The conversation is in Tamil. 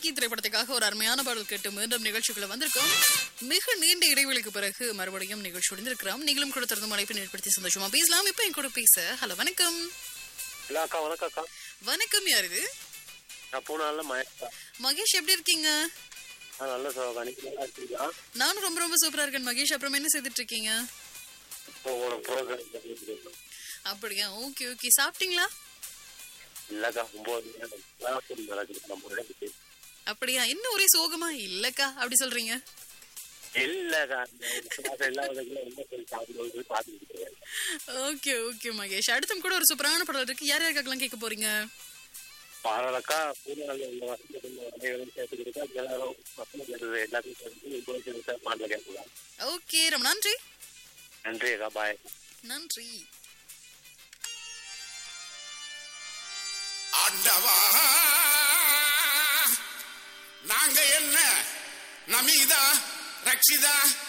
கல்கி திரைப்படத்துக்காக ஒரு அருமையான பாடல் கேட்டு மீண்டும் நிகழ்ச்சிக்குள்ள வந்திருக்கோம் மிக நீண்ட இடைவெளிக்கு பிறகு மறுபடியும் நிகழ்ச்சி உடைந்திருக்கிறோம் நீங்களும் கூட திறந்து அழைப்பினை ஏற்படுத்தி சந்தோஷமா பேசலாம் இப்ப என் கூட பேச ஹலோ வணக்கம் இல்ல அக்கா வணக்கம் அக்கா வணக்கம் யார் இது நான் பூனால மயக்கா மகேஷ் எப்படி இருக்கீங்க நான் நல்ல சோகா நீங்க நல்லா இருக்கீங்களா நானும் ரொம்ப ரொம்ப சூப்பரா இருக்கேன் மகேஷ் அப்புறம் என்ன செய்துட்டு இருக்கீங்க இப்போ உங்களோட ப்ரோக்ராம் அப்படியா ஓகே ஓகே சாப்பிட்டீங்களா இல்லக்கா ஒன்பது கிளாஸ் நடக்குது நம்ம இடத்துக்கு அப்படியா என்ன ஒரே சோகமா இல்லக்கா அப்படி சொல்றீங்க இல்லக்கா கிளாஸ் எல்லா விதங்களும் என்ன சொல்லி சாப்பிடுவது பார்த்துட்டு இருக்கேன் ஓகே ஓகே மகேஷ் அடுத்தும் கூட ஒரு சூப்பரான பாடல் இருக்கு யார் யாருக்காகலாம் கேட்க போறீங்க பாரலக்கா பூனால உள்ள வசதிகளும் சேர்த்துக்கிட்டு எல்லாரும் பசங்க கேட்டது எல்லாத்தையும் சேர்த்து இப்போ சேர்த்து பாடல கேட்கலாம் ஓகே ரொம்ப நன்றி நன்றி அக்கா பாய் நன்றி ஆண்டவா நாங்க என்ன நமீதா ரக்ஷிதா